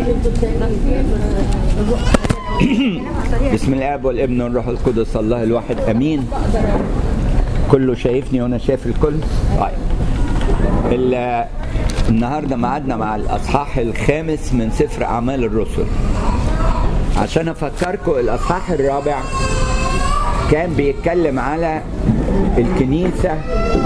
بسم الاب والابن والروح القدس الله الواحد امين كله شايفني وانا شايف الكل طيب ال- النهارده معادنا مع الاصحاح الخامس من سفر اعمال الرسل عشان افكركم الاصحاح الرابع كان بيتكلم على الكنيسه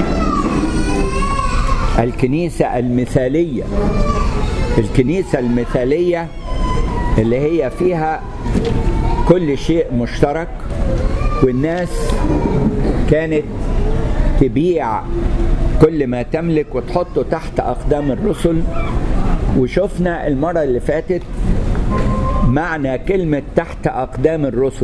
الكنيسه المثاليه الكنيسه المثاليه اللي هي فيها كل شيء مشترك والناس كانت تبيع كل ما تملك وتحطه تحت اقدام الرسل وشفنا المره اللي فاتت معنى كلمه تحت اقدام الرسل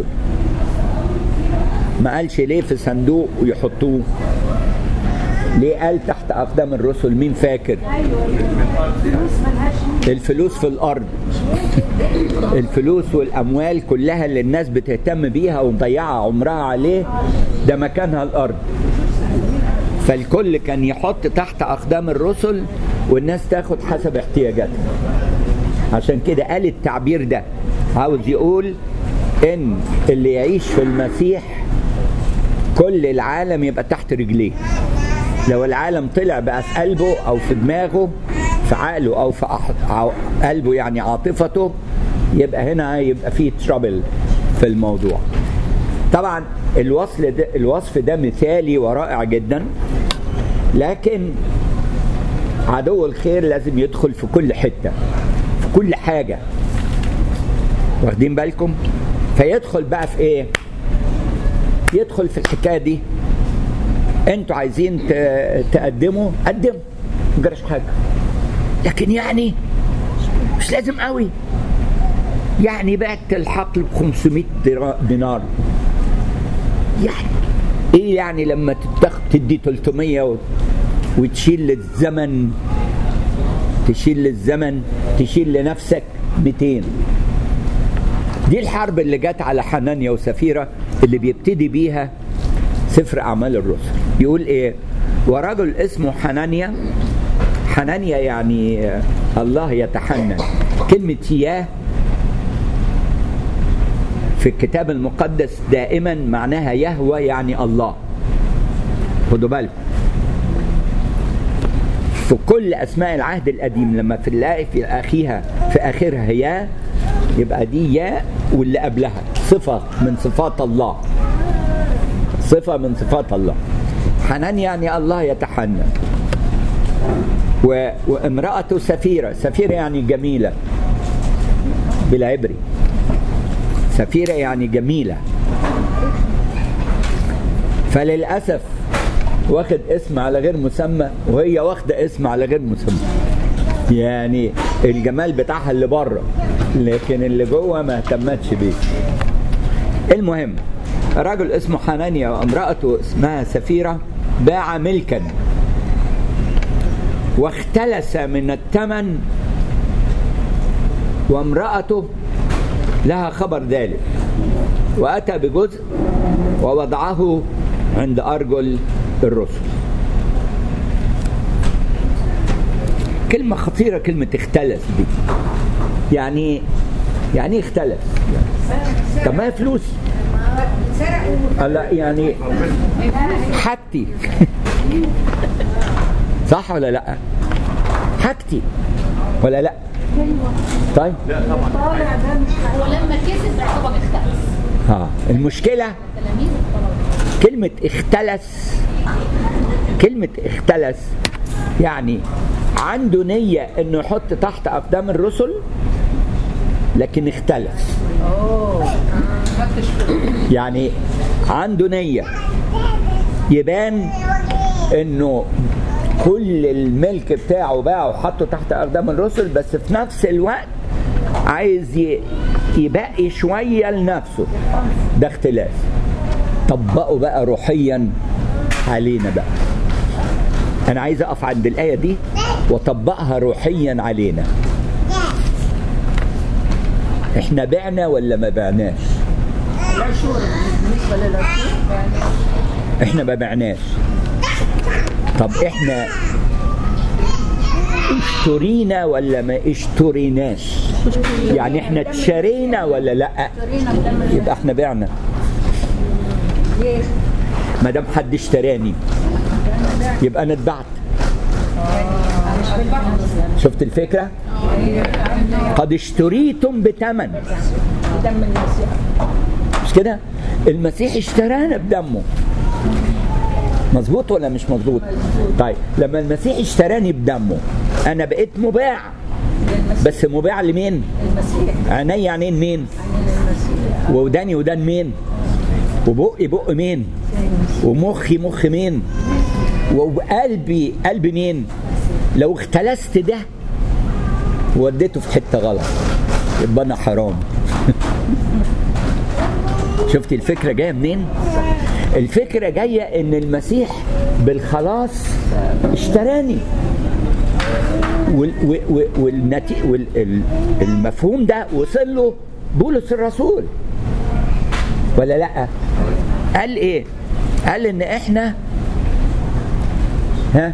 ما قالش ليه في صندوق ويحطوه ليه قال تحت اقدام الرسل مين فاكر الفلوس في الارض الفلوس والاموال كلها اللي الناس بتهتم بيها ومضيعه عمرها عليه ده مكانها الارض فالكل كان يحط تحت اقدام الرسل والناس تاخد حسب احتياجاتها عشان كده قال التعبير ده عاوز يقول ان اللي يعيش في المسيح كل العالم يبقى تحت رجليه لو العالم طلع بقى في قلبه او في دماغه في عقله او في أح- ع- قلبه يعني عاطفته يبقى هنا يبقى فيه ترابل في الموضوع طبعا الوصف ده الوصف ده مثالي ورائع جدا لكن عدو الخير لازم يدخل في كل حته في كل حاجه واخدين بالكم فيدخل بقى في ايه يدخل في الحكايه دي انتوا عايزين ت- تقدموا قدموا ما جراش حاجه لكن يعني مش لازم قوي يعني بعت الحقل ب 500 درا- دينار يعني ايه يعني لما تتخ... تدي 300 و... وتشيل للزمن تشيل للزمن تشيل لنفسك 200 دي الحرب اللي جت على حنانيا وسفيرة اللي بيبتدي بيها سفر أعمال الرسل يقول إيه ورجل اسمه حنانيا حنانيا يعني الله يتحنن كلمة ياه في الكتاب المقدس دائما معناها يهوى يعني الله خدوا بالكم في كل اسماء العهد القديم لما في نلاقي في اخيها في اخرها يا يبقى دي يا واللي قبلها صفه من صفات الله صفه من صفات الله حنان يعني الله يتحنن و... وامرأته سفيرة سفيرة يعني جميلة بالعبري سفيرة يعني جميلة فللأسف واخد اسم على غير مسمى وهي واخدة اسم على غير مسمى يعني الجمال بتاعها اللي بره لكن اللي جوه ما اهتمتش بيه المهم رجل اسمه حنانيا وامرأته اسمها سفيرة باع ملكا واختلس من الثمن وامرأته لها خبر ذلك وأتى بجزء ووضعه عند أرجل الرسل كلمة خطيرة كلمة اختلس دي يعني يعني ايه اختلس طب ما هي فلوس لا يعني حاجتي صح ولا لا حاجتي ولا لا طيب ولما كسب اعتبر اختلس ها المشكلة تلاميذ الطلبة كلمة اختلس كلمة اختلس يعني عنده نية انه يحط تحت اقدام الرسل لكن اختلس يعني عنده نية يبان انه كل الملك بتاعه باعه وحطه تحت اقدام الرسل بس في نفس الوقت عايز ي- يبقي شوية لنفسه ده اختلاس طبقه بقى روحيا علينا بقى انا عايز اقف عند الايه دي واطبقها روحيا علينا احنا بعنا ولا ما بعناش احنا ما بعناش طب احنا اشترينا ولا ما اشتريناش يعني احنا اتشرينا ولا لا يبقى احنا بعنا ما دام حد اشتراني يبقى انا اتبعت شفت الفكره قد اشتريتم بثمن دم المسيح مش كده المسيح اشترانا بدمه مظبوط ولا مش مظبوط طيب لما المسيح اشتراني بدمه انا بقيت مباع بس مباع لمين المسيح عيني عينين مين المسيح وداني ودان مين وبقي بق مين ومخي مخ مين وقلبي قلب مين لو اختلست ده وديته في حته غلط يبقى انا حرام شفتي الفكره جايه منين الفكره جايه ان المسيح بالخلاص اشتراني وال و- و- والنتي وال ال- المفهوم ده وصل له بولس الرسول ولا لا قال ايه قال ان احنا ها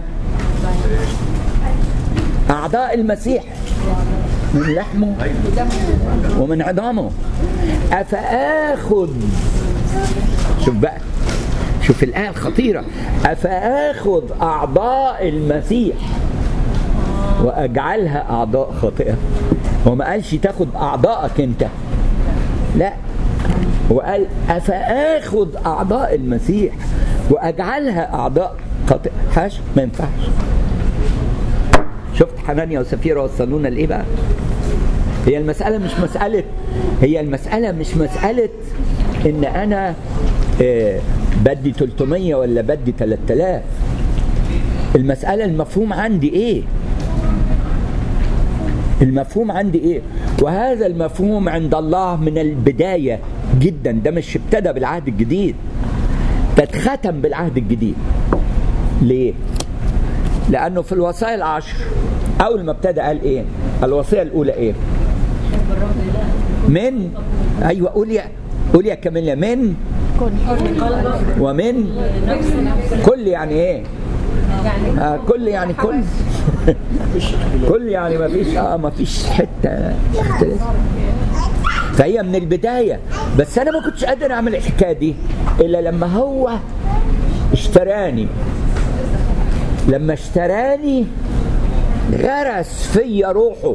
اعضاء المسيح من لحمه ومن عظامه افاخذ شوف بقى شوف الايه الخطيره افاخذ اعضاء المسيح واجعلها اعضاء خاطئه هو ما قالش تاخد اعضائك انت لا هو قال افاخذ اعضاء المسيح واجعلها اعضاء خاطئه حاش ما ينفعش شفت حنانيا وسفيرة وصلونا لايه بقى هي المسألة مش مسألة هي المسألة مش مسألة إن أنا آه، بدي 300 ولا بدي 3000 المسألة المفهوم عندي إيه؟ المفهوم عندي إيه؟ وهذا المفهوم عند الله من البداية جدا ده مش ابتدى بالعهد الجديد ده اتختم بالعهد الجديد ليه؟ لأنه في الوصايا العشر أول ما ابتدى قال إيه؟ الوصية الأولى إيه؟ من ايوه قول يا قول يا كاميلا من ومن كل يعني ايه آه كل يعني كل كل يعني ما فيش اه ما فيش حته اختلاف فهي من البدايه بس انا ما كنتش قادر اعمل الحكايه دي الا لما هو اشتراني لما اشتراني غرس فيا روحه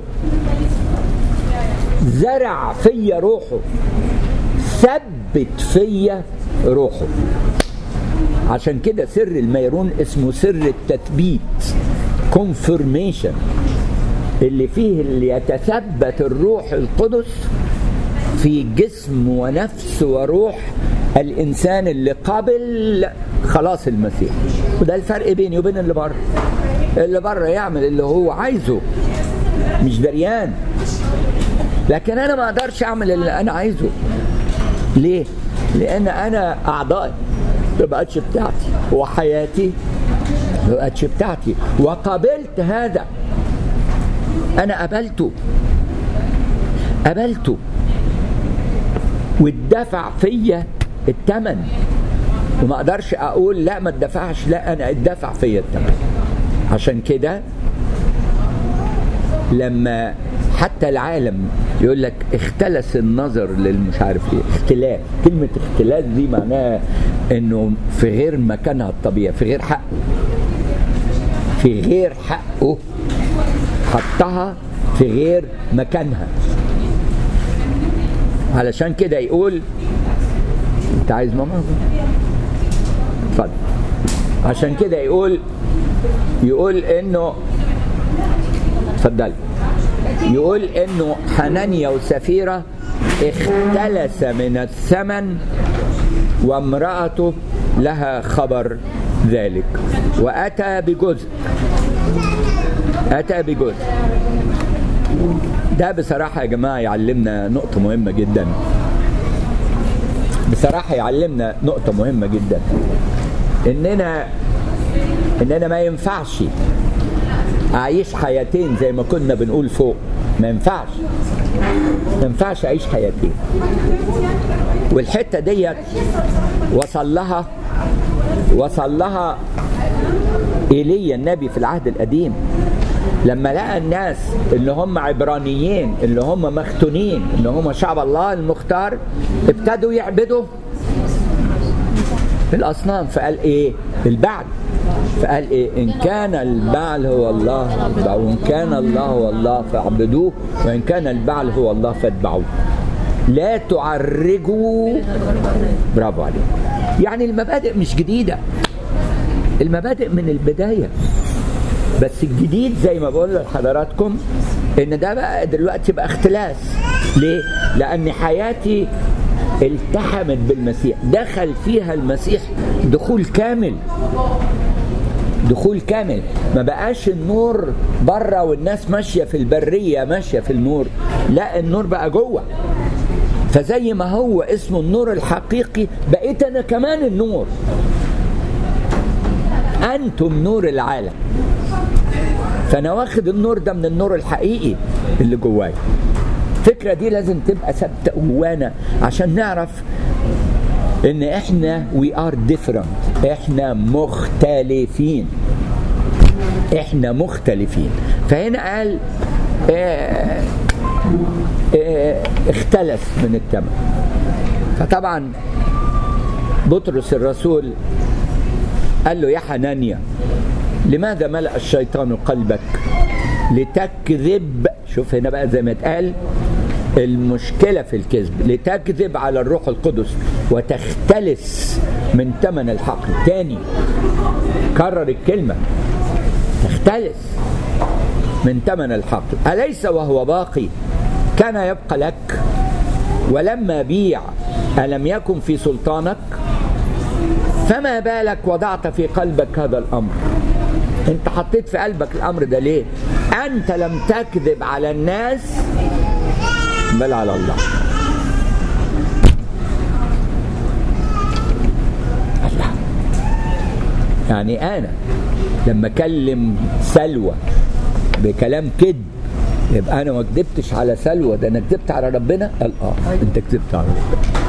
زرع فيا روحه ثبت فيا روحه عشان كده سر الميرون اسمه سر التثبيت confirmation اللي فيه اللي يتثبت الروح القدس في جسم ونفس وروح الانسان اللي قبل خلاص المسيح وده الفرق بيني وبين اللي بره اللي بره يعمل اللي هو عايزه مش دريان لكن انا ما اقدرش اعمل اللي انا عايزه ليه لان انا اعضائي ما بقتش بتاعتي وحياتي ما بقتش بتاعتي وقبلت هذا انا قبلته قبلته واتدفع فيا الثمن وما اقدرش اقول لا ما اتدفعش لا انا اتدفع فيا الثمن عشان كده لما حتى العالم يقول لك اختلس النظر للمش عارف ايه اختلاف كلمة اختلاس دي معناها انه في غير مكانها الطبيعي في غير حقه في غير حقه حطها في غير مكانها علشان كده يقول انت عايز ماما اتفضل عشان كده يقول يقول انه اتفضلي يقول انه حنانيا وسفيرة اختلس من الثمن وامرأته لها خبر ذلك وأتى بجزء أتى بجزء ده بصراحة يا جماعة يعلمنا نقطة مهمة جدا بصراحة يعلمنا نقطة مهمة جدا إننا إننا ما ينفعش أعيش حياتين زي ما كنا بنقول فوق ما ينفعش ما ينفعش أعيش حياتين والحتة ديت وصل لها وصل لها ايليا النبي في العهد القديم لما لقى الناس اللي هم عبرانيين اللي هم مختونين اللي هم شعب الله المختار ابتدوا يعبدوا الأصنام فقال إيه البعل فقال إيه إن كان البعل هو الله فاتبعوه وإن كان الله هو الله فاعبدوه وإن كان البعل هو الله فاتبعوه لا تعرجوا برافو عليك يعني المبادئ مش جديدة المبادئ من البداية بس الجديد زي ما بقول لحضراتكم ان ده بقى دلوقتي بقى اختلاس ليه؟ لان حياتي التحمت بالمسيح دخل فيها المسيح دخول كامل دخول كامل ما بقاش النور بره والناس ماشيه في البريه ماشيه في النور لا النور بقى جوه فزي ما هو اسمه النور الحقيقي بقيت انا كمان النور انتم نور العالم فانا واخد النور ده من النور الحقيقي اللي جوايا الفكره دي لازم تبقى ثابته جوانا عشان نعرف ان احنا وي ار ديفرنت احنا مختلفين احنا مختلفين فهنا قال اه اه اختلف من التمن فطبعا بطرس الرسول قال له يا حنانيا لماذا ملأ الشيطان قلبك لتكذب شوف هنا بقى زي ما اتقال المشكلة في الكذب لتكذب على الروح القدس وتختلس من ثمن الحقل تاني كرر الكلمة تختلس من ثمن الحقل أليس وهو باقي كان يبقى لك ولما بيع ألم يكن في سلطانك فما بالك وضعت في قلبك هذا الأمر انت حطيت في قلبك الأمر ده ليه أنت لم تكذب على الناس بل على الله الله يعني أنا لما أكلم سلوى بكلام كذب يبقى أنا ما كذبتش على سلوى ده أنا كذبت على ربنا قال آه أنت كذبت على ربنا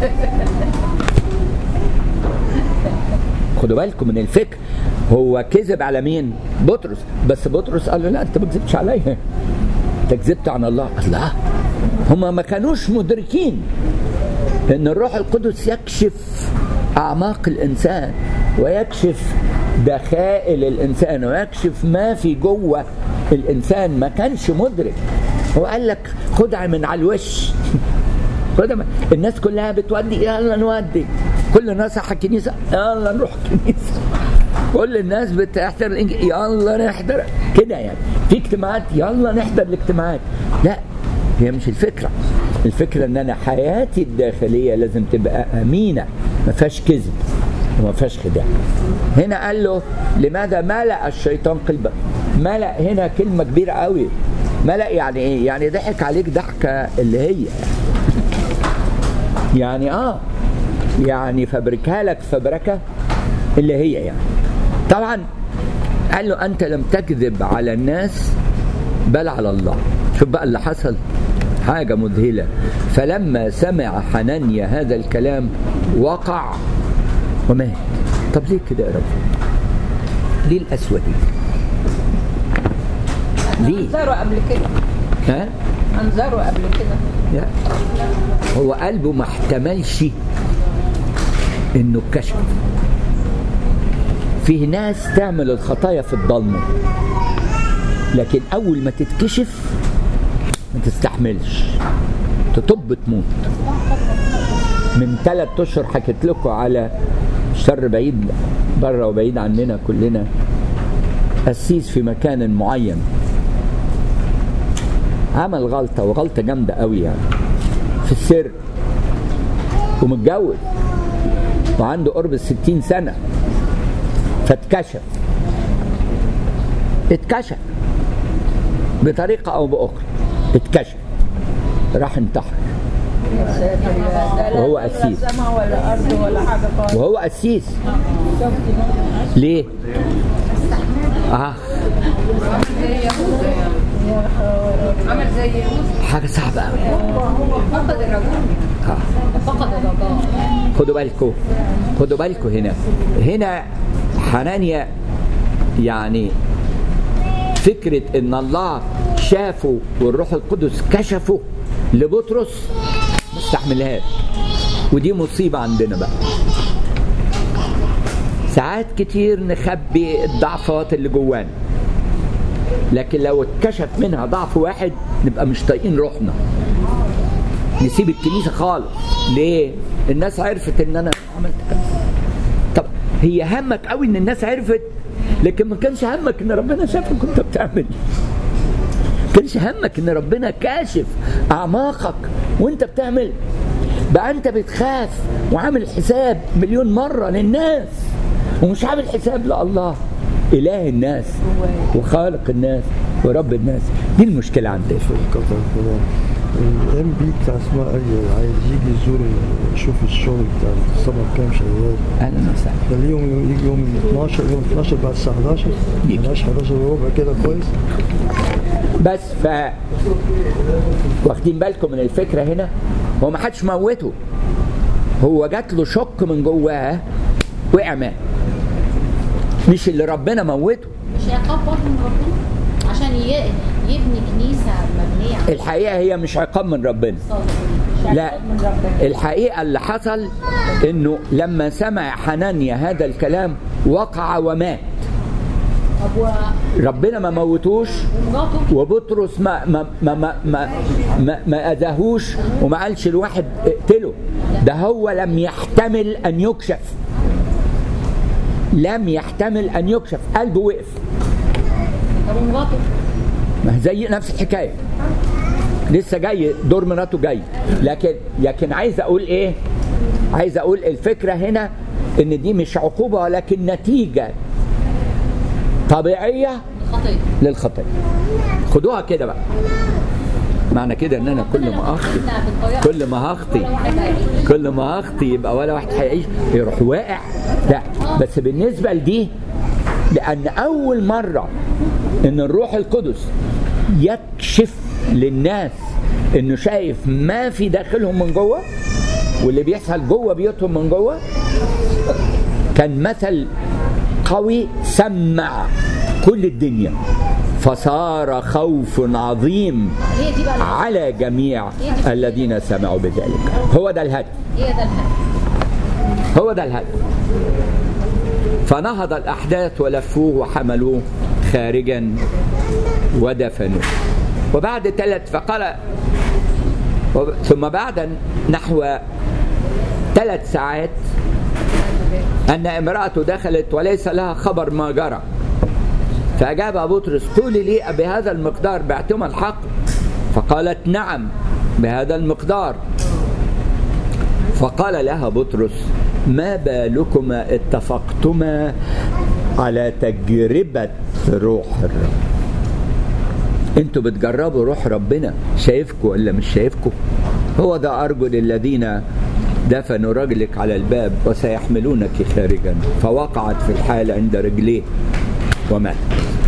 خدوا بالكم من الفكر هو كذب على مين؟ بطرس بس بطرس قال له لا انت ما كذبتش عليا انت كذبت عن الله الله هما ما كانوش مدركين ان الروح القدس يكشف اعماق الانسان ويكشف دخائل الانسان ويكشف ما في جوه الانسان ما كانش مدرك هو قال لك خدها من على الوش خدها من... الناس كلها بتودي يلا نودي كل ناس الكنيسه يلا نروح الكنيسه كل الناس بتحضر الإنجيل يلا نحضر كده يعني في اجتماعات يلا نحضر الاجتماعات لا هي مش الفكره الفكره ان انا حياتي الداخليه لازم تبقى امينه ما فيهاش كذب وما فيهاش خداع هنا قال له لماذا ملأ الشيطان قلبك ملأ هنا كلمه كبيره قوي ملأ يعني ايه يعني ضحك عليك ضحكه اللي هي يعني اه يعني فبركها لك فبركه اللي هي يعني طبعا قال له انت لم تكذب على الناس بل على الله شوف بقى اللي حصل حاجه مذهله فلما سمع حنانيا هذا الكلام وقع ومات طب ليه كده يا رب ليه القسوه دي ليه انذروا قبل كده ها انذروا قبل كده لا هو قلبه ما احتملش انه اتكشف فيه ناس تعمل الخطايا في الضلمه لكن اول ما تتكشف ما تستحملش تطب تموت من ثلاث اشهر حكيت لكم على شر بعيد بره وبعيد عننا كلنا قسيس في مكان معين عمل غلطه وغلطه جامده قوي يعني في السر ومتجوز وعنده قرب الستين سنه فاتكشف اتكشف بطريقه او باخرى اتكشف راح انتحر يا ساتر يا ده لا- وهو لا قسيس. سما ولا ارض ولا حاجه خالص وهو قسيس شفت ليه؟ اه عمل زي يوسف حاجه صعبه قوي فقد الرجاء آه. فقد الرجاء خدوا بالكم خدوا بالكم هنا هنا حنانيا يعني فكرة ان الله شافه والروح القدس كشفه لبطرس ما استحملهاش ودي مصيبة عندنا بقى ساعات كتير نخبي الضعفات اللي جوانا لكن لو اتكشف منها ضعف واحد نبقى مش طايقين روحنا نسيب الكنيسة خالص ليه؟ الناس عرفت ان انا عملت كذا طب هي همك قوي ان الناس عرفت لكن ما كانش همك ان ربنا شافك وانت بتعمل كانش همك ان ربنا كاشف اعماقك وانت بتعمل بقى انت بتخاف وعامل حساب مليون مرة للناس ومش عامل حساب لله اله الناس وخالق الناس ورب الناس دي المشكلة عندنا في القطر كده الام بي بتاع اسماء اريا عايز يجي يزور يشوف الشغل بتاع الصبح كام شغال اهلا وسهلا ده اليوم يجي يوم 12 يوم 12 بعد الساعه 11 يجي. ملهاش 11 وربع كده كويس بس ف واخدين بالكم من الفكره هنا هو ما حدش موته هو جات له شك من جواه وقع مات مش اللي ربنا موته مش عقاب برضه من ربنا عشان ي- يبني كنيسه مبنيه على الحقيقه هي مش عقاب من ربنا الصالح لا الحقيقه اللي حصل انه لما سمع حنانيا هذا الكلام وقع ومات طب و- ربنا ما موتوش ومراته وبطرس ما ما ما ما ما, ما, ما اذاهوش وما قالش الواحد اقتله ده هو لم يحتمل ان يكشف لم يحتمل ان يكشف قلبه وقف طب ومراته ما هي زي نفس الحكايه لسه جاي دور مراته جاي لكن لكن عايز اقول ايه عايز اقول الفكره هنا ان دي مش عقوبه ولكن نتيجه طبيعيه خطيه للخطيه خدوها كده بقى معنى كده ان انا كل ما اخطي كل ما هخطي كل ما هخطي يبقى ولا واحد هيعيش يروح واقع لا بس بالنسبه لدي لان اول مره ان الروح القدس يكشف للناس انه شايف ما في داخلهم من جوه واللي بيحصل جوه بيوتهم من جوه كان مثل قوي سمع كل الدنيا فصار خوف عظيم هي دي بقى على جميع الذين سمعوا بذلك هو ده الهدف هي ده الحق هو ده الهدف فنهض الأحداث ولفوه وحملوه خارجا ودفنوه وبعد ثلاث فقال وب- ثم بعد نحو ثلاث ساعات أن امرأته دخلت وليس لها خبر ما جرى فأجاب بطرس قولي لي بهذا المقدار بعتم الحق فقالت نعم بهذا المقدار فقال لها بطرس ما بالكما اتفقتما على تجربة روح الرب انتوا بتجربوا روح ربنا شايفكم ولا مش شايفكم هو ده أرجل الذين دفنوا رجلك على الباب وسيحملونك خارجا فوقعت في الحال عند رجليه ومات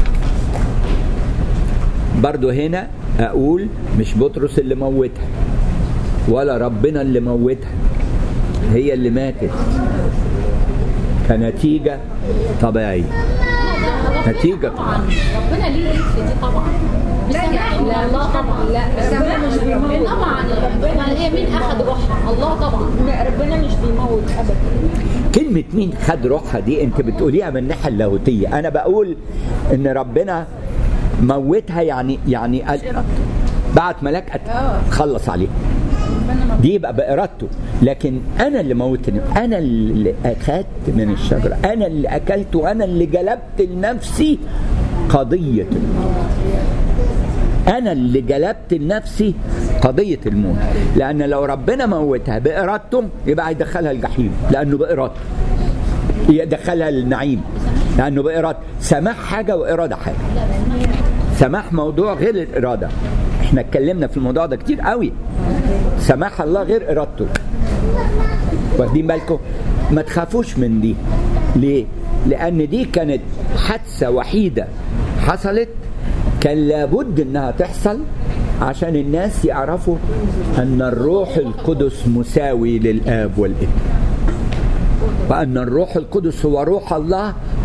برضو هنا أقول مش بطرس اللي موتها ولا ربنا اللي موتها هي اللي ماتت كنتيجة طبيعية نتيجة طبعا ربنا ليه ايد في دي طبعا مش سامع الا الله طبعا لا ربنا مش بيموت طبعا امال هي مين اخذ روحها الله طبعا ربنا مش بيموت ابدا كلمة مين خد روحها دي انت بتقوليها من الناحية اللاهوتية انا بقول ان ربنا موتها يعني يعني قال بعت ملاك أت- خلص عليه دي يبقى بإرادته لكن أنا اللي موتني أنا اللي أخدت من الشجرة أنا اللي أكلت وأنا اللي جلبت لنفسي قضية الموت أنا اللي جلبت لنفسي قضية الموت لأن لو ربنا موتها بإرادته يبقى هيدخلها الجحيم لأنه بإرادته يدخلها النعيم لأنه بإرادته سماح حاجة وإرادة حاجة سماح موضوع غير الإرادة احنا اتكلمنا في الموضوع ده كتير قوي سماح الله غير إرادته واخدين بالكم ما تخافوش من دي ليه لأن دي كانت حادثة وحيدة حصلت كان لابد انها تحصل عشان الناس يعرفوا ان الروح القدس مساوي للاب والابن وان الروح القدس هو روح الله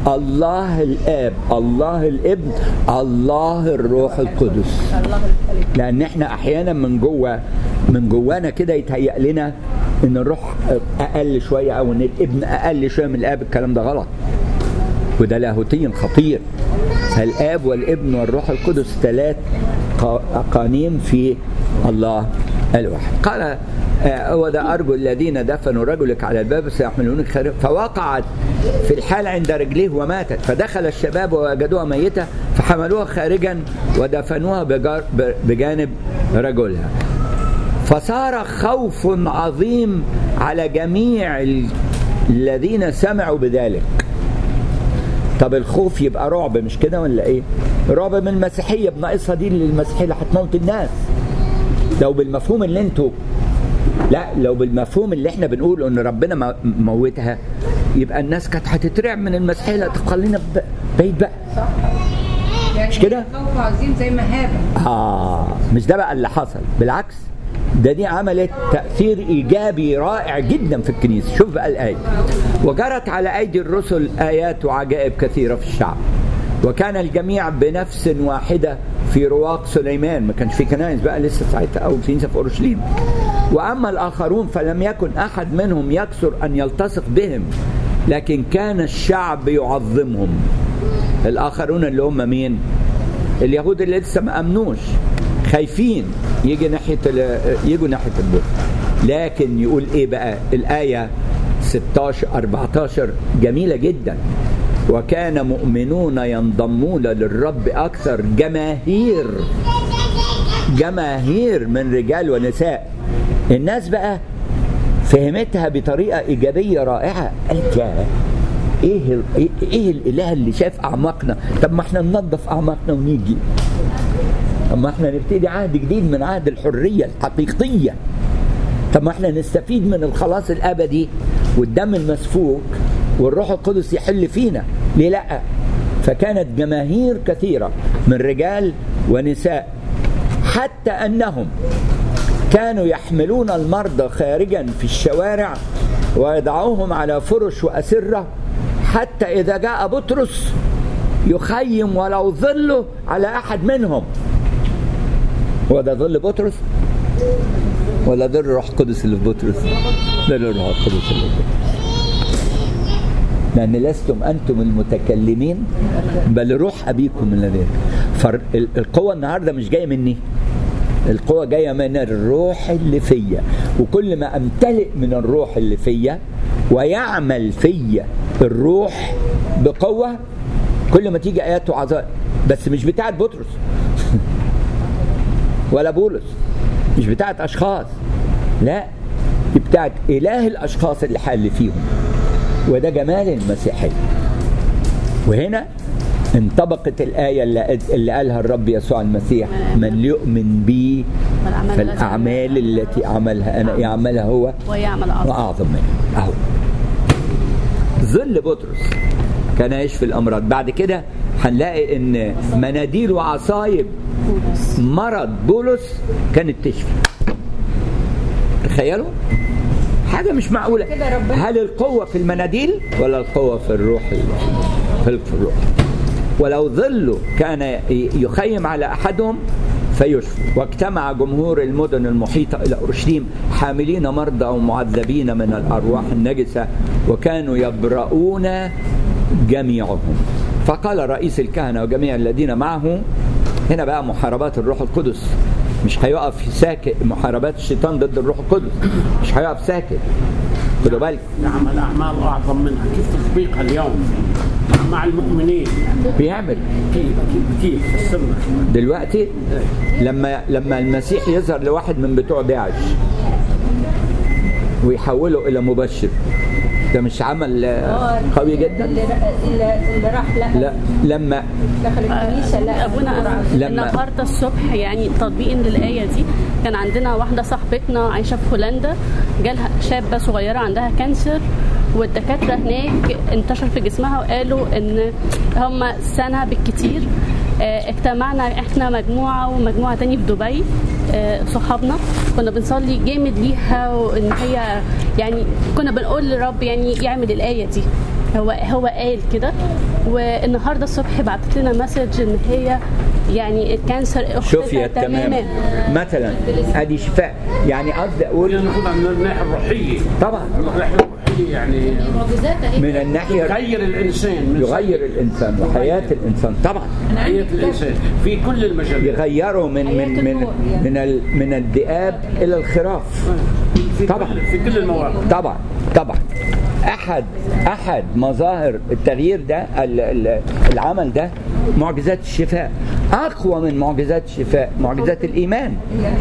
الله الاب الله الابن الله الروح القدس لان احنا احيانا من جوه من جوانا كده يتهيأ لنا ان الروح اقل شويه او ان الابن اقل شويه من الاب الكلام ده غلط وده لاهوتيا خطير الاب والابن والروح القدس ثلاث اقانيم في الله الواحد قال هو ده أرجو الذين دفنوا رجلك على الباب سيحملونك خارج فوقعت في الحال عند رجليه وماتت فدخل الشباب ووجدوها ميتة فحملوها خارجا ودفنوها بجار بجانب رجلها فصار خوف عظيم على جميع الذين سمعوا بذلك طب الخوف يبقى رعب مش كده ولا ايه رعب من المسيحيه بناقصها دي للمسيحيه اللي هتموت الناس لو بالمفهوم اللي انتوا لا لو بالمفهوم اللي احنا بنقول ان ربنا موتها يبقى الناس كانت هتترعب من المسيحيه لا تخلينا بعيد بقى صح يعني مش كده؟ خوف عظيم زي مهابه اه مش ده بقى اللي حصل بالعكس ده دي عملت تأثير إيجابي رائع جدا في الكنيسة شوف بقى الآية وجرت على أيدي الرسل آيات وعجائب كثيرة في الشعب وكان الجميع بنفس واحدة في رواق سليمان ما كانش في كنائس بقى لسه ساعتها أو كنيسة في أورشليم وأما الآخرون فلم يكن أحد منهم يكثر أن يلتصق بهم لكن كان الشعب يعظمهم الآخرون اللي هم مين اليهود اللي لسه ما أمنوش خايفين يجي ناحية يجوا ناحية البر لكن يقول إيه بقى الآية 16 14 جميلة جدا وكان مؤمنون ينضمون للرب أكثر جماهير جماهير من رجال ونساء الناس بقى فهمتها بطريقة إيجابية رائعة قالت يا إيه, ال- إيه الإله اللي شاف أعماقنا طب ما إحنا ننظف أعماقنا ونيجي طب ما إحنا نبتدي عهد جديد من عهد الحرية الحقيقية طب ما احنا نستفيد من الخلاص الابدي والدم المسفوك والروح القدس يحل فينا ليه لا فكانت جماهير كثيره من رجال ونساء حتى انهم كانوا يحملون المرضى خارجا في الشوارع ويضعوهم على فرش واسره حتى اذا جاء بطرس يخيم ولو ظله على احد منهم هو ده ظل بطرس ولا ده الروح القدس اللي في بطرس ده الروح القدس اللي في بطرس لأن لستم أنتم المتكلمين بل روح أبيكم الذي فالقوة النهاردة مش جاية مني القوة جاية من الروح اللي فيا وكل ما أمتلئ من الروح اللي فيا ويعمل فيا الروح بقوة كل ما تيجي آيات وعظائم بس مش بتاعت بطرس ولا بولس مش بتاعت اشخاص لا دي بتاعت اله الاشخاص اللي حل فيهم وده جمال المسيحيه وهنا انطبقت الآية اللي, اللي قالها الرب يسوع المسيح من يؤمن بي والأعمال التي فالأعمال التي عملها أنا يعملها هو ويعمل أعظم وأعظم منه أهو ظل بطرس كان يشفي الأمراض بعد كده هنلاقي إن مناديل وعصايب بولس مرض بولس كانت تشفي تخيلوا حاجة مش معقولة كده ربنا- هل القوة في المناديل ولا القوة في الروح في في الروح ولو ظلوا كان ي- يخيم على أحدهم فيشفي واجتمع جمهور المدن المحيطة إلى أورشليم حاملين مرضى ومعذبين من الأرواح النجسة وكانوا يبرؤون جميعهم فقال رئيس الكهنة وجميع الذين معه هنا بقى محاربات الروح القدس مش هيقف ساكت محاربات الشيطان ضد الروح القدس مش هيقف ساكت خدوا بالكم نعمل أعمال أعظم منها كيف تطبيقها اليوم مع المؤمنين بيعمل كيف كيف كيف فسرنا دلوقتي لما لما المسيح يظهر لواحد من بتوع داعش ويحوله الى مبشر ده مش عمل آه، قوي جدا اللي, اللي, اللي راح لقى لا لما دخل الكنيسه لقى ابونا أنا لما- النهارده الصبح يعني تطبيقا للايه دي كان عندنا واحده صاحبتنا عايشه في هولندا جالها شابه صغيره عندها كانسر والدكاتره هناك انتشر في جسمها وقالوا ان هم سنه بالكتير آه، اجتمعنا احنا مجموعه ومجموعه تاني في دبي آه، صحابنا كنا بنصلي جامد ليها وان هي يعني كنا بنقول للرب يعني يعمل الايه دي هو هو قال كده والنهارده الصبح بعتت لنا مسج ان هي يعني الكانسر اختفى شفيت تماما مثلا ادي شفاء يعني قصدي اقول ناخدها من الناحيه الروحيه طبعا من الناحيه الروحيه يعني معجزات اهي من الناحيه يغير الانسان من يغير الانسان وحياه الانسان طبعا حياه الانسان في كل المجالات يغيره من من من من ال- من الذئاب الى الخراف في طبعا. كل في كل المواقف طبعا طبعا احد احد مظاهر التغيير ده ال- ال- العمل ده معجزات الشفاء اقوى من معجزات الشفاء معجزات الايمان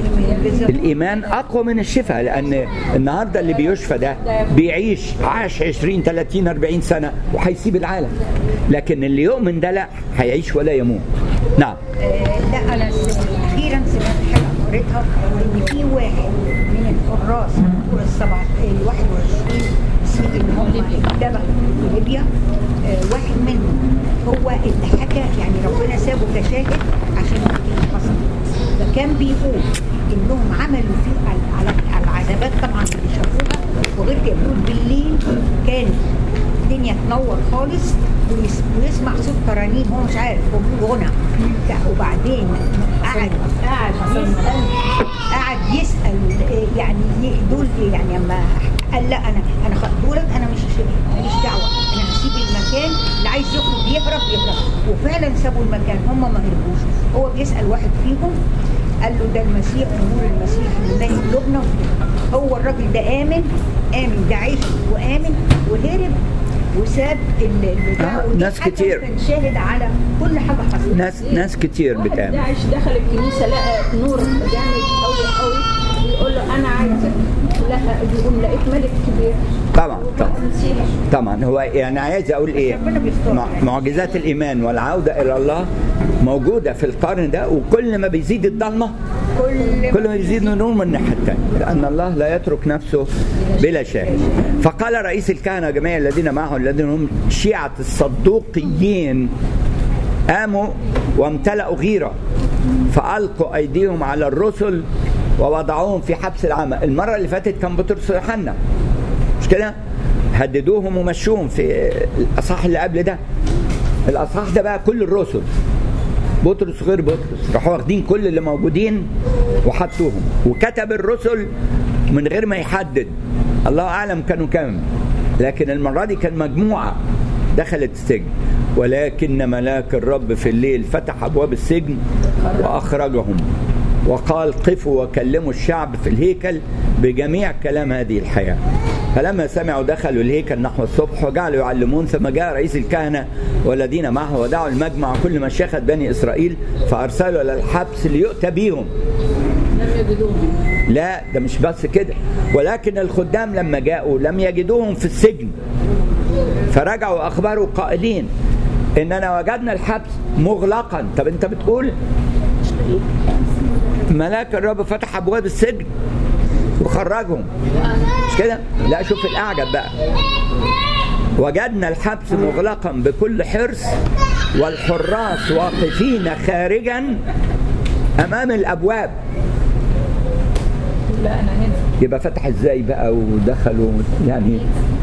الايمان اقوى من الشفاء لان النهارده اللي بيشفى ده بيعيش عاش 20 30 40 سنه وهيسيب العالم لكن اللي يؤمن ده لا هيعيش ولا يموت نعم لا انا س- اخيرا سمعت حاجه قريتها ان في واحد من الحراس بتوع السبعة ال 21 سي اللي هم اتذبحوا في ليبيا آه، واحد منهم هو اللي حكى يعني ربنا سابه كشاهد عشان يحكي اللي حصل فكان بيقول انهم عملوا فيه على على العذابات طبعا اللي شافوها وغير كده بيقول بالليل كان الدنيا تنور خالص ويس- ويسمع صوت ترانيم هو مش عارف هو بيقول غنى بتاع وبعدين قعد قعد يسأل قعد يسأل إيه يعني ي- دول إيه يعني اما قال لا انا انا خ- دولت انا مش ماليش دعوه انا هسيب المكان اللي عايز يخرج يهرب يهرب وفعلا سابوا المكان هم ما هربوش هو بيسأل واحد فيهم قال له ده المسيح نور المسيح اللي مالي قلوبنا وكده. هو الراجل ده آمن آمن ده عيش وآمن وهرب وساب ال- البتاع آه، ودي ناس حاجة كتير. كان شاهد على كل حاجه حصلت ناس ناس كتير واحد بتعمل داعش دخل الكنيسه لقى نور جامد قوي قوي بيقول له انا عايزك لقى بيقوم لقيت ملك كبير طبعا طبعا مسيحي طبعا هو يعني عايز اقول ايه ربنا بيختار مع- يعني. معجزات الايمان والعوده الى الله موجوده في القرن ده وكل ما بيزيد الضلمه كل كل ما يزيد النور من الناحيه الثانيه لان الله لا يترك نفسه بلا شاهد فقال رئيس الكهنه جميع الذين معه الذين هم شيعه الصدوقيين قاموا وامتلأوا غيره فألقوا أيديهم على الرسل ووضعوهم في حبس العمى المرة اللي فاتت كان بطرس ويوحنا مش كده هددوهم ومشوهم في الأصحاح اللي قبل ده الأصحاح ده بقى كل الرسل بطرس غير بطرس راحوا واخدين كل اللي موجودين وحطوهم وكتب الرسل من غير ما يحدد الله اعلم كانوا كام لكن المره دي كان مجموعه دخلت السجن ولكن ملاك الرب في الليل فتح ابواب السجن واخرجهم وقال قفوا وكلموا الشعب في الهيكل بجميع كلام هذه الحياه فلما سمعوا دخلوا الهيكل نحو الصبح وجعلوا يعلمون ثم جاء رئيس الكهنه والذين معه ودعوا المجمع كل مشيخه بني اسرائيل فارسلوا الى الحبس ليؤتى بهم لم يجدوهم لا ده مش بس كده ولكن الخدام لما جاءوا لم يجدوهم في السجن فرجعوا واخبروا قائلين اننا وجدنا الحبس مغلقا طب انت بتقول ملاك الرب فتح ابواب السجن وخرجهم مش كده لا شوف الاعجب بقى وجدنا الحبس مغلقا بكل حرص والحراس واقفين خارجا امام الابواب لا انا هنا يبقى فتح ازاي بقى ودخلوا يعني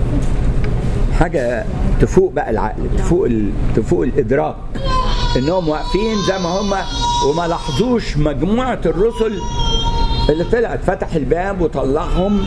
حاجه تفوق بقى العقل تفوق ال... تفوق الادراك انهم واقفين زي ما هم وما لاحظوش مجموعه الرسل اللي طلعت فتح الباب وطلعهم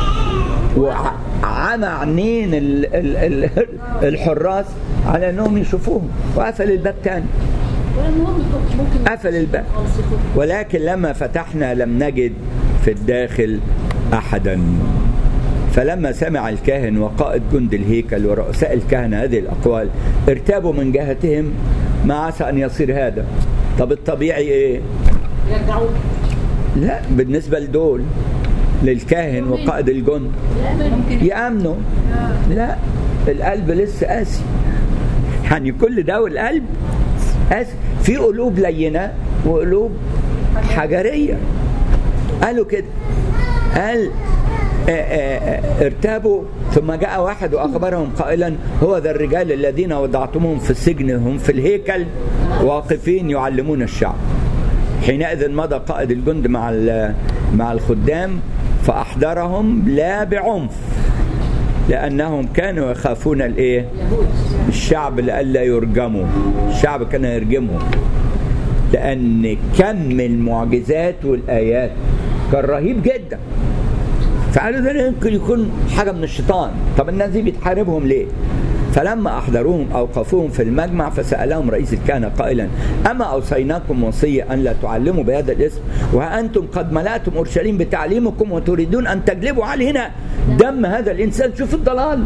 وعمى عينين ال... ال... ال... الحراس على انهم يشوفوهم وقفل الباب تاني والمهم ممكن قفل الباب ولكن لما فتحنا لم نجد في الداخل احدا فلما سمع الكاهن وقائد جند الهيكل ورؤساء الكهنه هذه الاقوال ارتابوا من جهتهم ما عسى ان يصير هذا طب الطبيعي ايه يرجعوا لا بالنسبه لدول للكاهن وقائد الجند يامنوا لا القلب لسه قاسي يعني كل ده والقلب قاسي في قلوب لينه وقلوب حجريه قالوا كده قال آه، آه، آه، ارتابوا ثم جاء واحد واخبرهم قائلا هو ذا الرجال الذين وضعتموهم في السجن هم في الهيكل واقفين يعلمون الشعب حينئذ مضى قائد الجند مع ال- مع الخدام فاحضرهم لا بعنف لانهم كانوا يخافون الايه الشعب لئلا يرجموا الشعب كان يرجمهم لان كم المعجزات والايات كان رهيب جدا فقالوا ده يمكن يكون حاجه من الشيطان طب الناس دي بتحاربهم ليه فلما احضروهم اوقفوهم في المجمع فسالهم رئيس الكهنه قائلا اما اوصيناكم وصيه ان لا تعلموا بهذا الاسم وها انتم قد ملأتم اورشليم بتعليمكم وتريدون ان تجلبوا علينا دم هذا الانسان شوف الضلال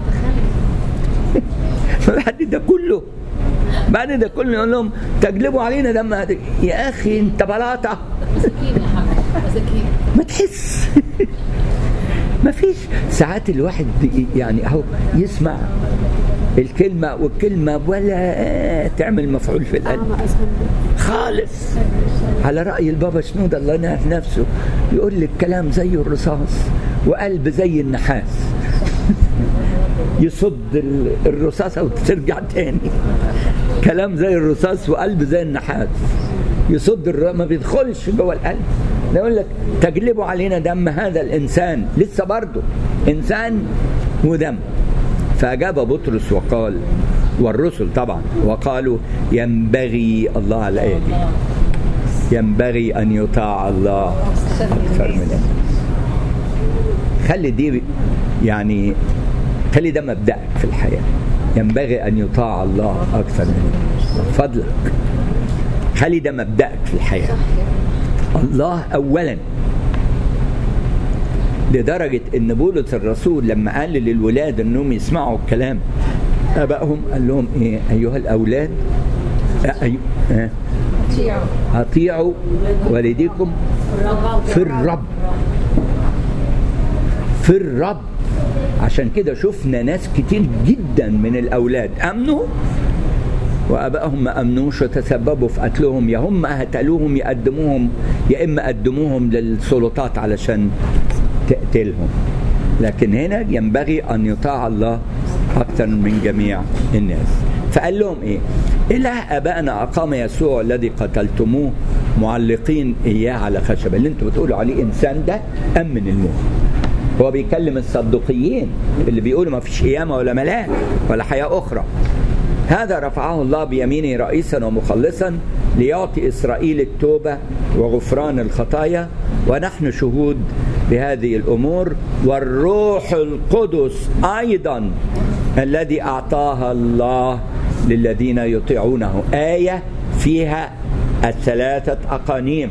بعد ده كله بعد ده كله يقول لهم تجلبوا علينا دم هذا يا اخي انت بلاطه مساكين يا حبيبي مساكين ما تحس ما فيش ساعات الواحد يعني اهو يسمع الكلمة والكلمة ولا تعمل مفعول في القلب أعمى أسهم خالص على رأي البابا شنود الله ينعم نفسه يقول لك كلام زي الرصاص وقلب زي النحاس يصد ال- الرصاصة وترجع تاني كلام زي الرصاص وقلب زي النحاس يصد الر... ما بيدخلش جوه القلب ده يقول لك تجلبوا علينا دم هذا الانسان لسه برضه انسان ودم فاجاب بطرس وقال والرسل طبعا وقالوا ينبغي الله على الايه دي ينبغي ان يطاع الله اكثر من الناس خلي دي يعني خلي ده مبدأك في الحياة ينبغي أن يطاع الله أكثر من الناس. من فضلك خلي ده مبدأك في الحياة الله أولا لدرجة أن بولس الرسول لما قال للولاد أنهم يسمعوا الكلام أبائهم قال لهم إيه أيها الأولاد أي... آه. أطيعوا والديكم في الرب في الرب عشان كده شفنا ناس كتير جدا من الاولاد امنوا وابائهم ما امنوش وتسببوا في قتلهم يا هم قتلوهم يقدموهم يا اما قدموهم للسلطات علشان تقتلهم لكن هنا ينبغي ان يطاع الله اكثر من جميع الناس فقال لهم ايه اله ابائنا اقام يسوع الذي قتلتموه معلقين اياه على خشبه اللي انتوا بتقولوا عليه انسان ده امن الموت هو بيكلم الصدقيين اللي بيقولوا ما فيش قيامة ولا ملاك ولا حياة أخرى هذا رفعه الله بيمينه رئيسا ومخلصا ليعطي إسرائيل التوبة وغفران الخطايا ونحن شهود بهذه الأمور والروح القدس أيضا الذي أعطاها الله للذين يطيعونه آية فيها الثلاثة أقانيم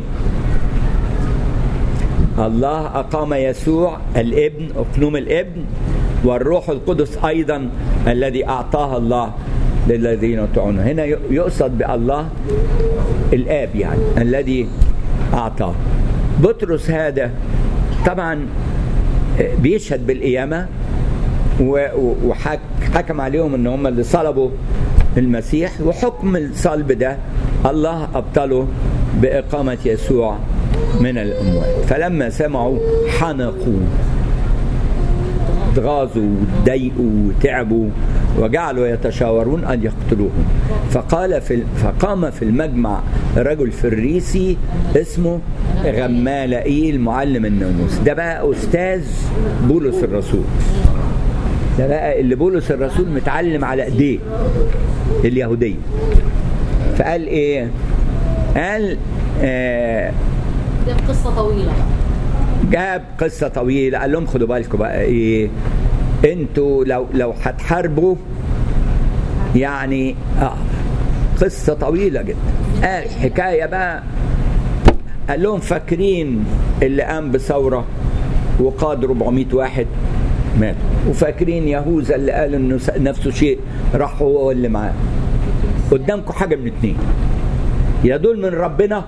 الله أقام يسوع الابن أقنوم الابن والروح القدس أيضا الذي أعطاها الله للذين يطيعونه هنا يقصد بالله الآب يعني الذي أعطاه بطرس هذا طبعا بيشهد بالقيامة وحكم عليهم ان هم اللي صلبوا المسيح وحكم الصلب ده الله ابطله باقامه يسوع من الاموات فلما سمعوا حنقوا اتغاظوا ضايقوا تعبوا وجعلوا يتشاورون ان يقتلوهم فقال في فقام في المجمع رجل فريسي اسمه غمالائيل معلم الناموس ده بقى استاذ بولس الرسول ده بقى اللي بولس الرسول متعلم على ايديه اليهوديه فقال ايه قال آه ده قصه طويله بقى جاب قصة طويلة قال لهم خدوا بالكم بقى ايه انتوا لو لو هتحاربوا يعني اه قصة طويلة جدا قال حكاية بقى قال لهم فاكرين اللي قام بثورة وقاد 400 واحد ماتوا وفاكرين يهوذا اللي قال انه نفسه شيء راح هو واللي معاه قدامكم حاجة من اتنين يا دول من ربنا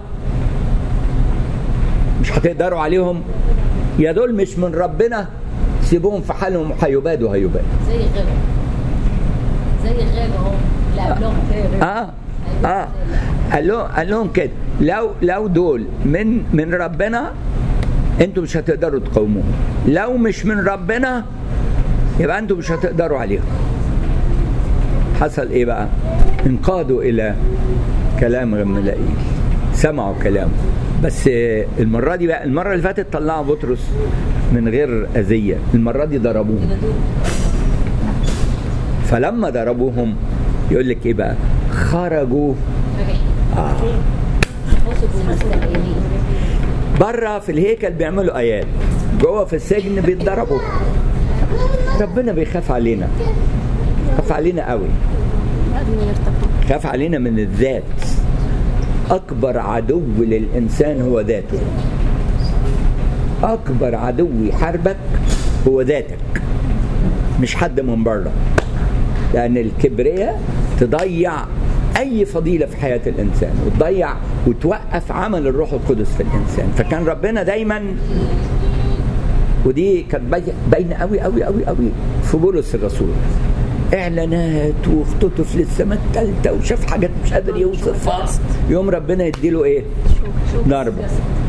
مش هتقدروا عليهم يا دول مش من ربنا سيبوهم في حالهم هيبادوا هيبادوا زي غيره زي غيره اهو اللي قبلهم اه اه قال لهم قال لهم كده لو لو دول من من ربنا انتوا مش هتقدروا تقاوموهم لو مش من ربنا يبقى انتوا مش هتقدروا عليهم حصل ايه بقى انقادوا الى كلام غملائيل سمعوا كلامه بس المرة دي بقى المرة اللي فاتت طلعوا بطرس من غير أذية المرة دي ضربوه فلما ضربوهم يقول لك ايه بقى خرجوا آه. حسبوا مستقيمين بره في الهيكل بيعملوا ايات جوه في السجن بيتضربوا ربنا بيخاف علينا خاف علينا قوي قبل ما يرتفعوا خاف علينا من الذات اكبر عدو للانسان هو ذاته اكبر عدو يحاربك هو ذاتك مش حد من بره لان الكبرياء تضيع اي فضيله في حياه الانسان وتضيع وتوقف عمل الروح القدس في الانسان فكان ربنا دايما ودي كانت باي- باينه قوي قوي قوي قوي في بولس الرسول اعلانات واختطف للسماء الثالثه وشاف حاجات مش قادر يوصفها يوم ربنا يديله ايه؟ ضربه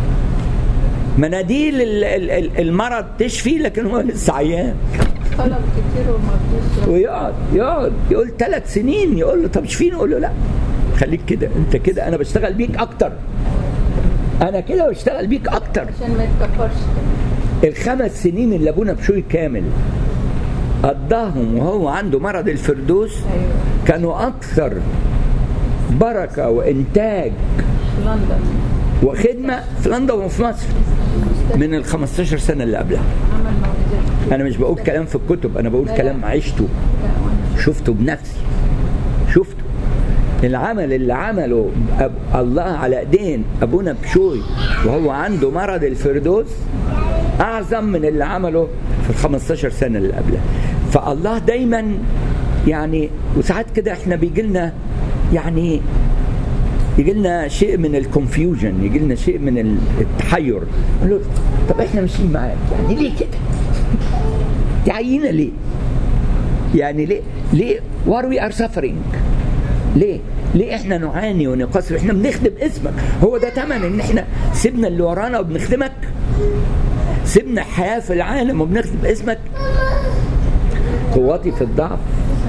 مناديل ال- ال- ال- المرض تشفي لكن هو لسه عيان طلب كتير وما رضيش ويقعد يقعد يقول ثلاث سنين يقول له طب اشفيني يقول له لا خليك كده انت كده انا بشتغل بيك اكتر انا كده بشتغل بيك اكتر عشان ما يتكبرش الخمس سنين اللي ابونا بشوي كامل قضاهم وهو عنده مرض الفردوس ايوه كانوا اكثر بركه وانتاج في لندن وخدمه في لندن وفي مصر من ال 15 سنه اللي قبلها عمل معجزات انا مش بقول كلام في الكتب انا بقول كلام عشته شفته بنفسي شفته العمل اللي عمله أب... الله على ايدين ابونا بشوي وهو عنده مرض الفردوس اعظم من اللي عمله في ال 15 سنه اللي قبلها فالله دايما يعني وساعات كده احنا بيجي لنا يعني يجي لنا شيء من الكونفيوجن يجي لنا شيء من التحير نقول له طب احنا ماشيين معاك يعني ليه كده؟ تعيينا ليه؟ يعني ليه ليه وار وي ار سفرينج ليه ليه احنا نعاني ونقصر احنا بنخدم اسمك هو ده تمن ان احنا سيبنا اللي ورانا وبنخدمك سيبنا حياه في العالم وبنخدم اسمك قوتي في الضعف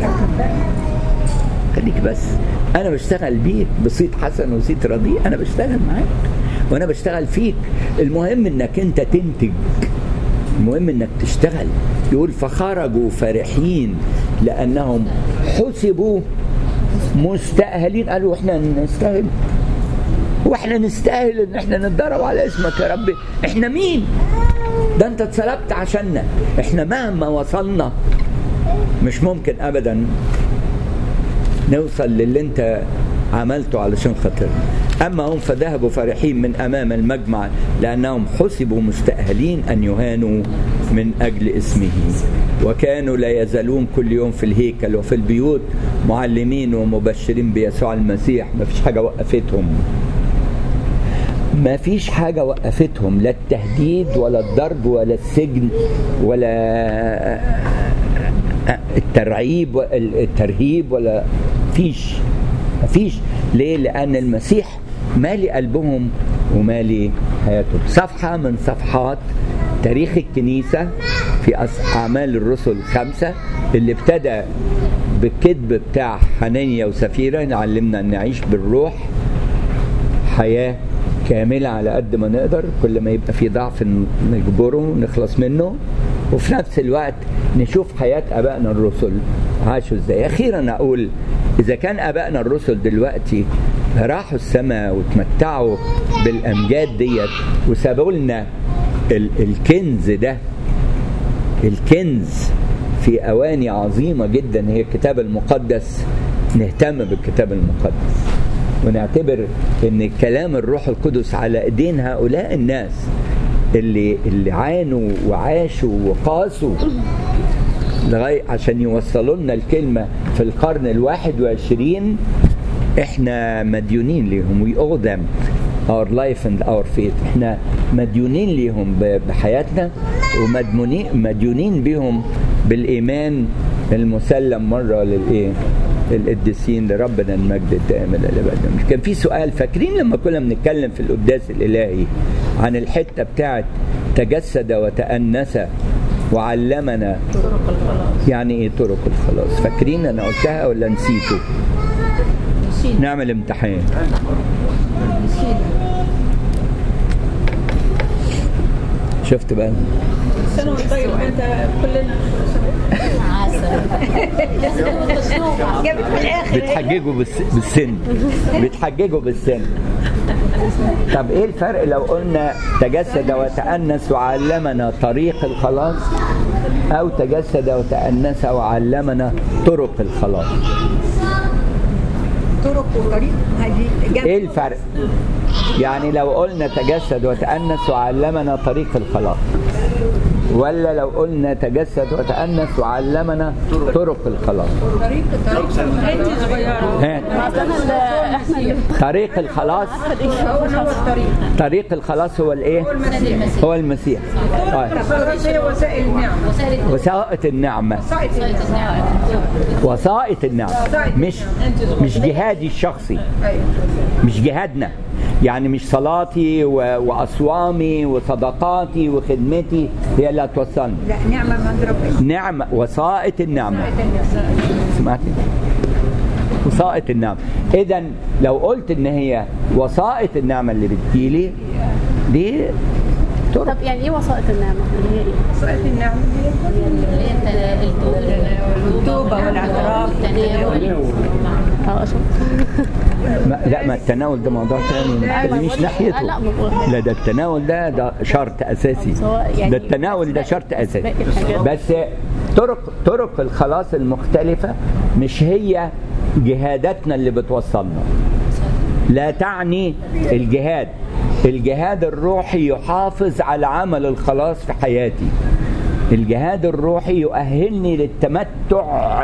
خليك بس انا بشتغل بيك بصيت حسن وصيت رديء انا بشتغل معاك وانا بشتغل فيك المهم انك انت تنتج المهم انك تشتغل يقول فخرجوا فرحين لانهم حسبوا مستأهلين قالوا احنا نستاهل واحنا نستاهل ان احنا نتدرب على اسمك يا رب احنا مين ده انت اتصلبت عشاننا احنا مهما وصلنا مش ممكن ابدا نوصل للي انت عملته علشان خاطرنا اما هم فذهبوا فرحين من امام المجمع لانهم حسبوا مستاهلين ان يهانوا من اجل اسمه وكانوا لا يزالون كل يوم في الهيكل وفي البيوت معلمين ومبشرين بيسوع المسيح ما فيش حاجه وقفتهم ما فيش حاجة وقفتهم لا التهديد ولا الضرب ولا السجن ولا الترعيب ولا الترهيب ولا فيش مفيش ليه لأن المسيح مالي قلبهم ومالي حياتهم صفحة من صفحات تاريخ الكنيسة في أس- أعمال الرسل الخمسة اللي ابتدى بالكذب بتاع حنانيا وسفيرة نعلمنا أن نعيش بالروح حياة كاملة على قد ما نقدر كل ما يبقى في ضعف نجبره نخلص منه وفي نفس الوقت نشوف حياة أبائنا الرسل عاشوا ازاي أخيرا أقول إذا كان أبائنا الرسل دلوقتي راحوا السماء وتمتعوا بالأمجاد ديت وسابوا لنا ال- الكنز ده الكنز في أواني عظيمة جدا هي الكتاب المقدس نهتم بالكتاب المقدس ونعتبر ان كلام الروح القدس على ايدين هؤلاء الناس اللي اللي عانوا وعاشوا وقاسوا لغايه عشان يوصلوا لنا الكلمه في القرن الواحد وعشرين احنا مديونين ليهم we owe them our life and our faith احنا مديونين ليهم ب- بحياتنا ومديونين مديونين بيهم بالايمان المسلم مره للايه القديسين لربنا المجد الدائم الى الابد مش كان في سؤال فاكرين لما كنا بنتكلم في القداس الالهي عن الحته بتاعت تجسد وتأنس وعلمنا طرق الخلاص يعني ايه طرق الخلاص فاكرين انا قلتها ولا نسيته نسينا نعمل امتحان نسينا شفت بقى سنة وانت طيب انت كلنا جابت في الاخر بتحججوا بالس... بالسن بتحججوا بالسن طب ايه الفرق لو قلنا تجسد وتأنس وعلمنا طريق الخلاص او تجسد وتأنس وعلمنا طرق الخلاص طرق وطريق هذه جابت ايه الفرق يعني لو قلنا تجسد وتأنس وعلمنا طريق الخلاص ولا لو قلنا تجسد وتأنس وعلمنا طرق الخلاص طريق طريق انت صغيره ها اصل انا اللي- احنا اللي طريق الخلاص هو هو الطريق طريق الخلاص هو الايه هو المسيح طيب الخلاص هي وسائل النعمه وسائل وسائط النعمة وسائل وسائط النعمة مش مش جهادي الشخصي ايوه مش جهادنا يعني مش صلاتي و- وأصوامي وصدقاتي وخدمتي هي اللي هتوصلني لا نعمه من عند ربنا نعمة وسائط النعمة سمعتي وسائط النعمة إذا لو قلت إن هي وسائط النعمة اللي بتجيلي دي طرق طب يعني ايه وسائط النعمه اللي هي ايه؟ وسائل النعمه اللي هي الت- التوبة والاعتراف. والتناول اه شوف ما لا ما التناول ده موضوع ثاني ما تكلميش ناحيته آه، لا، ما بقول- لا ده التناول ده ده شرط اساسي سواء يعني ده التناول ده شرط اساسي باقي الحاجات. بس طرق طرق الخلاص المختلفه مش هي جهاداتنا اللي بتوصلنا لا تعني الجهاد الجهاد الروحي يحافظ على عمل الخلاص في حياتي الجهاد الروحي يؤهلني للتمتع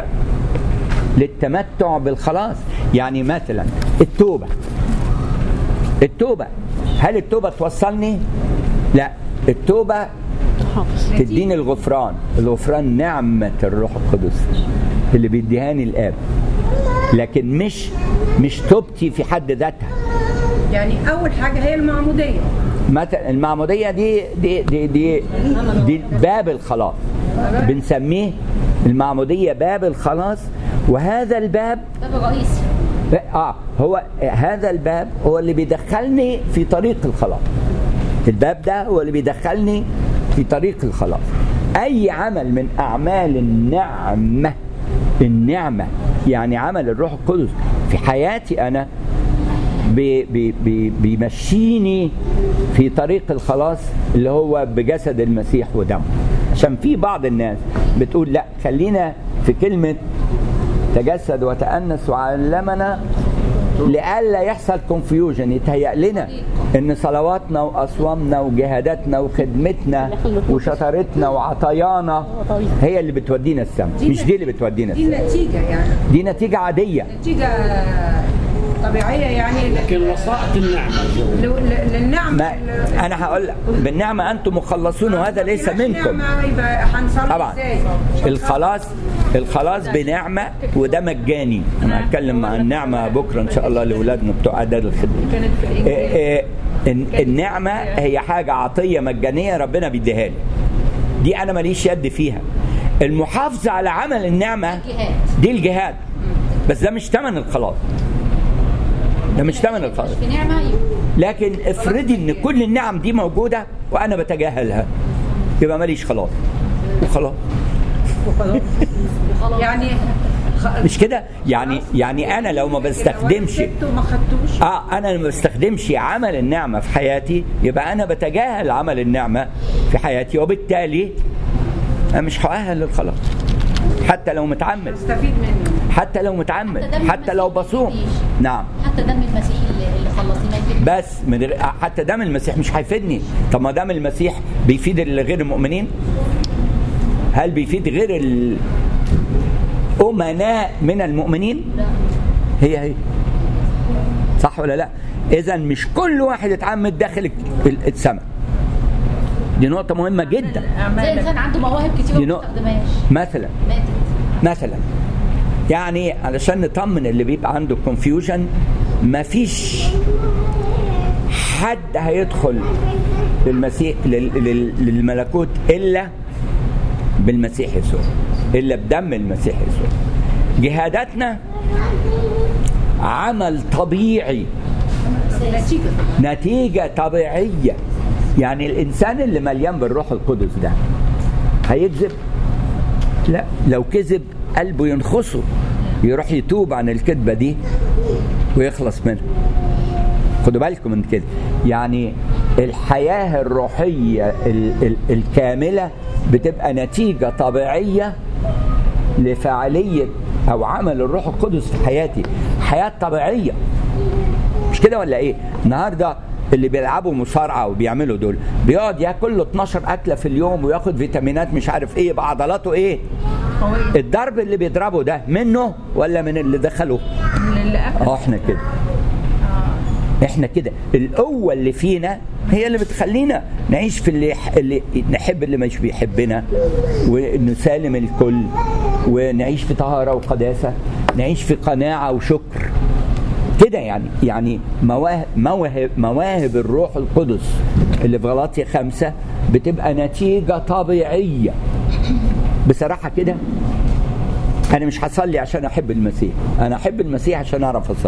للتمتع بالخلاص يعني مثلا التوبة التوبة هل التوبة توصلني؟ لا التوبة حافظ تديني الغفران الغفران نعمة الروح القدس اللي بيديهاني الآب لكن مش مش توبتي في حد ذاتها يعني اول حاجه هي المعموديه مثلا المعمودية دي دي دي دي, دي باب الخلاص بنسميه المعمودية باب الخلاص وهذا الباب باب رئيسي اه هو هذا الباب هو اللي بيدخلني في طريق الخلاص الباب ده هو اللي بيدخلني في طريق الخلاص اي عمل من اعمال النعمه النعمه يعني عمل الروح القدس في حياتي انا بي بي بي بيمشيني في طريق الخلاص اللي هو بجسد المسيح ودمه عشان في بعض الناس بتقول لا خلينا في كلمه تجسد وتأنس وعلمنا لئلا يحصل كونفيوجن يتهيأ لنا ان صلواتنا واصوامنا وجهاداتنا وخدمتنا وشطارتنا وعطايانا هي اللي بتودينا السما مش دي اللي بتودينا دي السما نتيجه يعني دي نتيجة عادية نتيجه طبيعيه يعني لكن وسائط النعمه ل- ل- للنعمه ما ال- انا هقول لك بالنعمة انتم مخلصون وهذا ليس مفيش منكم نعمة يبقى هنصلي طبعا ازاي الخلاص الخلاص بنعمة وده مجاني انا هتكلم عن النعمة بكرة ان شاء الله لاولادنا بتوع اعداد الخدمة كانت في الانجيل إيه إيه الن- النعمة هي حاجة عطية مجانية ربنا بيديها لي دي أنا ماليش يد فيها المحافظة على عمل النعمة جهاد دي الجهاد بس ده مش ثمن الخلاص ده مش ثمن الخلاص في نعمه يبقى لكن افرضي ان كل النعم دي موجودة وأنا بتجاهلها يبقى ماليش خلاص وخلاص يعني خ- مش كده يعني يعني أنا لو ما بستخدمش سبته وما خدتوش اه انا لما بستخدمش عمل النعمه في حياتي يبقى انا بتجاهل عمل النعمه في حياتي وبالتالي انا مش هؤهل للخلاص حتى لو متعمد استفيد منه حتى لو متعمد حتى دم حتى لو المسيح بصوم ما يفيدنيش. نعم حتى دم المسيح اللي, اللي خلصني ما يفيدنيش. بس من غير حتى دم المسيح مش هيفيدني طب ما دم المسيح بيفيد غير المؤمنين هل بيفيد غير الأمناء من المؤمنين هي هي صح ولا لا اذا مش كل واحد اتعمد داخل ال- السماء دي نقطة مهمة جدا زي انسان عنده مواهب كتير دي وما نقطة بيستخدمهاش مثلا ماتت مثلا يعني علشان نطمن اللي بيبقى عنده كونفيوجن مفيش حد هيدخل للمسيح لل- لل- للملكوت الا بالمسيح يسوع الا بدم المسيح يسوع جهاداتنا عمل طبيعي نتيجه نتيجة طبيعية يعني الانسان اللي مليان بالروح القدس ده هيكذب لا لو كذب قلبه ينخصه يروح يتوب عن الكذبه دي ويخلص منها خدوا بالكم من كده يعني الحياه الروحيه ال- ال- الكامله بتبقى نتيجه طبيعيه لفعاليه او عمل الروح القدس في حياتي حياه طبيعيه مش كده ولا ايه النهارده اللي بيلعبوا مصارعه وبيعملوا دول بيقعد ياكل له 12 اكله في اليوم وياخد فيتامينات مش عارف ايه يبقى عضلاته ايه الضرب اللي بيضربه ده منه ولا من اللي دخله من اللي اكل اه احنا كده احنا كده القوه اللي فينا هي اللي بتخلينا نعيش في اللي, اللي نحب اللي مش بيحبنا ونسالم الكل ونعيش في طهاره وقداسه نعيش في قناعه وشكر كده يعني يعني مواهب مواهب, مواهب الروح القدس اللي في غلاطيا خمسة بتبقى نتيجة طبيعية بصراحة كده أنا مش هصلي عشان أحب المسيح أنا أحب المسيح عشان أعرف أصلي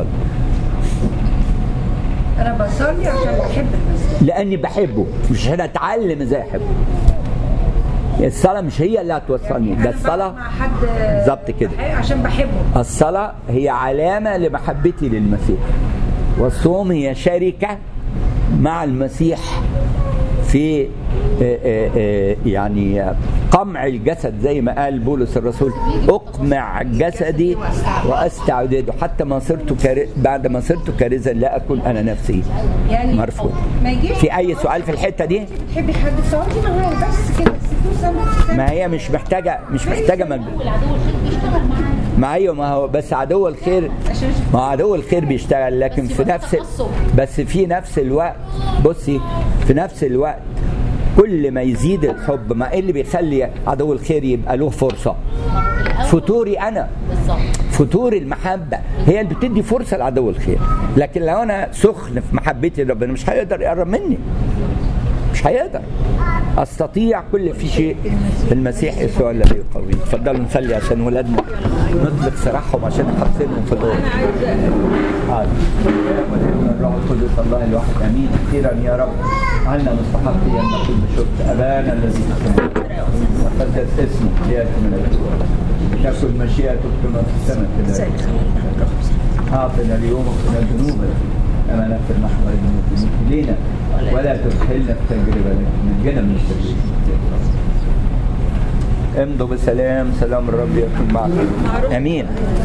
انا بصلي عشان بحب المسيح لاني بحبه مش عشان اتعلم ازاي احبه الصلاه مش هي اللي هتوصلني ده أنا الصلاه بقعد مع حد بالظبط كده بح- عشان بحبه الصلاه هي علامه لمحبتي للمسيح والصوم هي شركه مع المسيح في آه، آه، آه، يعني قمع الجسد زي ما قال بولس الرسول اقمع جسدي واستعدده حتى ما صرت كار... بعد ما صرت كارزا لا اكون انا نفسي يعني مرفوض ما يجيش في اي سؤال في الحته دي بتحبي حد تقعدي معاه بس كده ست سنة ما هي مش محتاجه مش محتاجه مجهود والعدو الخير بيشتغل معانا ما ايوه ما هو بس عدو الخير ما هو عدو الخير بيشتغل لكن بس في يبقى نفس تخصص. بس في نفس الوقت بصي في نفس الوقت كل ما يزيد الحب ما ايه اللي بيخلي عدو الخير يبقى له فرصه ما هو الأول فتوري انا بالظبط فتور المحبة هي اللي بتدي فرصة لعدو الخير لكن لو أنا سخن في محبتي لربنا مش هيقدر يقرب مني مش هيقدر أستطيع كل في شيء في المسيح يسوع الذي يقوي تفضلوا نصلي عشان ولادنا نطلق سراحهم عشان نحصنهم في الأرض آه. والابن الروح القدس الله الواحد امين اخيرا يا رب عنا مستحقين ان نقول بشكر ابانا الذي في السماء وقدس اسمك لياتي من الاسبوع تكن مشيئتك كما في السماء كذلك اعطنا اليوم اغفر ذنوبنا كما نغفر نحن المسلمين الينا ولا تدخلنا في تجربه لكن نجنا من الشرير امضوا بسلام سلام الرب يكن معكم امين